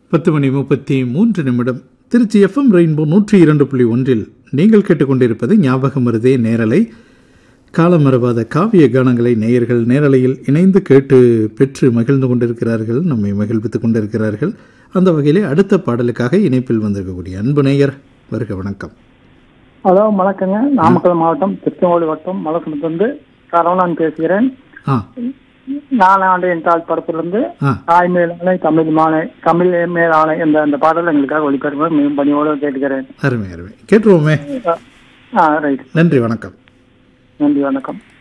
பத்து மணி முப்பத்தி மூன்று நிமிடம் திருச்சி எஃப்எம் ரெயின்போ நூற்றி இரண்டு புள்ளி ஒன்றில் நீங்கள் கேட்டுக்கொண்டிருப்பது ஞாபகம் மருதே நேரலை காலமறவாத காவிய கானங்களை நேயர்கள் நேரலையில் இணைந்து கேட்டு பெற்று மகிழ்ந்து கொண்டிருக்கிறார்கள் நம்மை மகிழ்வித்துக் கொண்டிருக்கிறார்கள் அந்த வகையிலே அடுத்த பாடலுக்காக இணைப்பில் வந்திருக்கக்கூடிய அன்பு நேயர் வருக வணக்கம் ஹலோ வணக்கங்க நாமக்கல் மாவட்டம் திருச்செங்கோடு வட்டம் மலக்குணத்திலிருந்து சரவணன் பேசுகிறேன் ஆ நாலாண்டு என் தாழ் படத்திலிருந்து ஆ தாய் மேலானை தமிழ் மாலை தமிழ் மேலானை என்ற அந்த பாடல் எங்களுக்காக ஒளிபரப்பு மிகவும் பணியோடு கேட்கிறேன் அருமை அருமை கேட்டுருவோமே ஆ ரைட் நன்றி வணக்கம் நன்றி வணக்கம்